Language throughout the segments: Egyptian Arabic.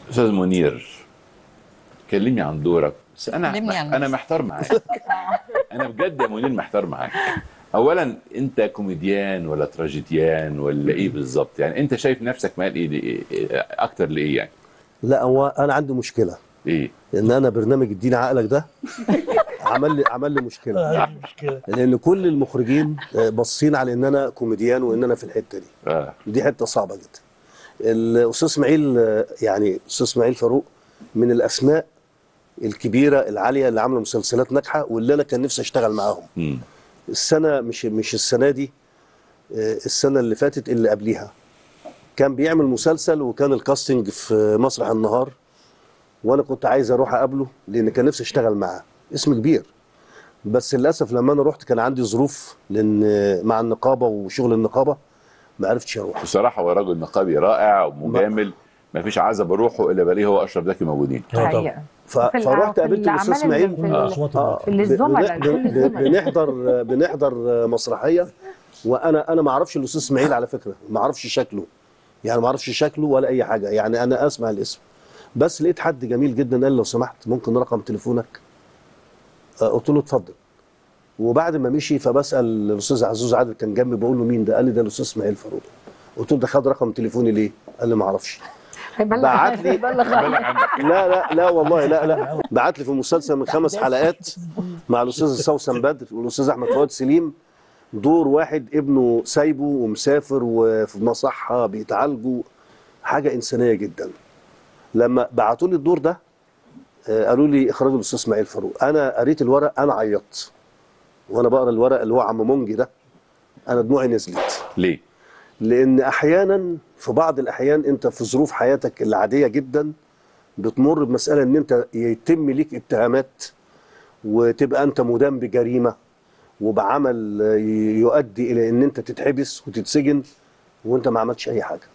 استاذ منير كلمني عن دورك بس انا كلمني عن انا نفسك. محتار معاك انا بجد يا منير محتار معاك اولا انت كوميديان ولا تراجيديان ولا ايه بالظبط يعني انت شايف نفسك مال ايه, إيه إيه- اكتر لايه يعني لا هو انا عندي مشكله ايه ان انا برنامج اديني عقلك ده عمل لي عمل لي مشكله مشكله لان كل المخرجين آه، باصين على ان انا كوميديان وان انا في الحته دي اه دي حته صعبه جدا الاستاذ اسماعيل آه، يعني استاذ اسماعيل فاروق من الاسماء الكبيره العاليه اللي عامله مسلسلات ناجحه واللي انا كان نفسي اشتغل معاهم مم. السنه مش مش السنه دي آه، السنه اللي فاتت اللي قبليها كان بيعمل مسلسل وكان الكاستنج في مسرح النهار وانا كنت عايز اروح اقابله لان كان نفسي اشتغل معاه اسم كبير بس للاسف لما انا رحت كان عندي ظروف لان مع النقابه وشغل النقابه ما عرفتش اروح بصراحه هو راجل نقابي رائع ومجامل ما فيش عزب اروحه الا بلاقيه هو اشرف زكي موجودين طبعا ف... في الأع- فرحت في قابلت الاستاذ الأعمال اسماعيل اللي في آه. ال- أصوات آه، في الزملاء، ب- كل ب- الزملاء. بنحضر بنحضر مسرحيه وانا انا ما اعرفش الاستاذ اسماعيل على فكره ما اعرفش شكله يعني ما اعرفش شكله ولا اي حاجه يعني انا اسمع الاسم بس لقيت حد جميل جدا قال لي لو سمحت ممكن رقم تليفونك آه، قلت له اتفضل وبعد ما مشي فبسال الاستاذ عزوز عادل كان جنبي بقول له مين ده قال لي ده الاستاذ اسماعيل فاروق قلت له ده خد رقم تليفوني ليه قال لي ما اعرفش هيبلغ بعت لي- هيبلغ بالك عندك لا لا لا والله لا لا بعت لي في مسلسل من خمس حلقات مع الاستاذ سوسن بدر والاستاذ احمد فؤاد سليم دور واحد ابنه سايبه ومسافر وفي مصحه بيتعالجوا حاجه انسانيه جدا لما بعتوا لي الدور ده آه، قالوا لي اخراج الاستاذ اسماعيل فاروق انا قريت الورق انا عيطت وانا بقرا الورق اللي هو عم مونجي ده انا دموعي نزلت ليه لان احيانا في بعض الاحيان انت في ظروف حياتك العاديه جدا بتمر بمساله ان انت يتم ليك اتهامات وتبقى انت مدان بجريمه وبعمل ي- يؤدي الى ان انت تتحبس وتتسجن وانت ما عملتش اي حاجه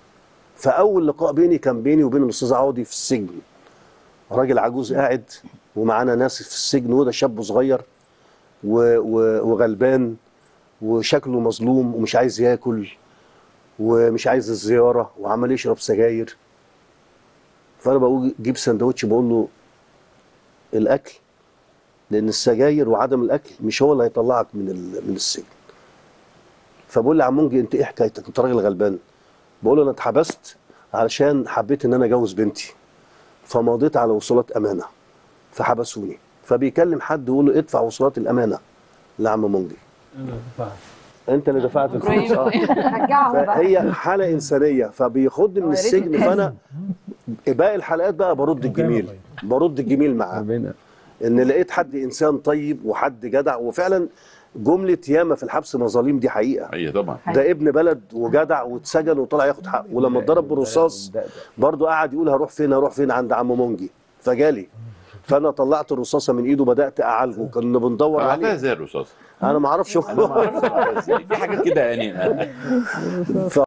فاول لقاء بيني كان بيني وبين الاستاذ عوضي في السجن راجل عجوز قاعد ومعانا ناس في السجن وده شاب صغير و- و- وغلبان وشكله مظلوم ومش عايز ياكل ومش عايز الزياره وعمال يشرب سجاير فانا بقول جيب سندوتش بقول له الاكل لان السجاير وعدم الاكل مش هو اللي هيطلعك من ال- من السجن فبقول لي يا عم منجي انت ايه حكايتك انت راجل غلبان بقول له انا اتحبست علشان حبيت ان انا اجوز بنتي فمضيت على وصولات امانه فحبسوني فبيكلم حد يقول له ادفع وصولات الامانه لعم منجي انت اللي دفعت الفلوس اه رجعهم بقى فهي حاله انسانيه فبياخدني من هو يا ريت السجن يتحاسب. فانا باقي الحلقات بقى برد الجميل برد الجميل معاه ان لقيت حد انسان طيب وحد جدع وفعلا جمله ياما في الحبس مظاليم دي حقيقه اي طبعا ده ابن بلد وجدع واتسجن وطلع ياخد حقه ولما اتضرب بالرصاص برضه قعد يقول هروح فين هروح فين عند عم مونجي فجالي فانا طلعت الرصاصه من ايده بدات اعالجه كنا بندور عملتها عليه ازاي الرصاص انا ما اعرفش انا ما اعرفش عملتها إزاي. في حاجات كده يعني ف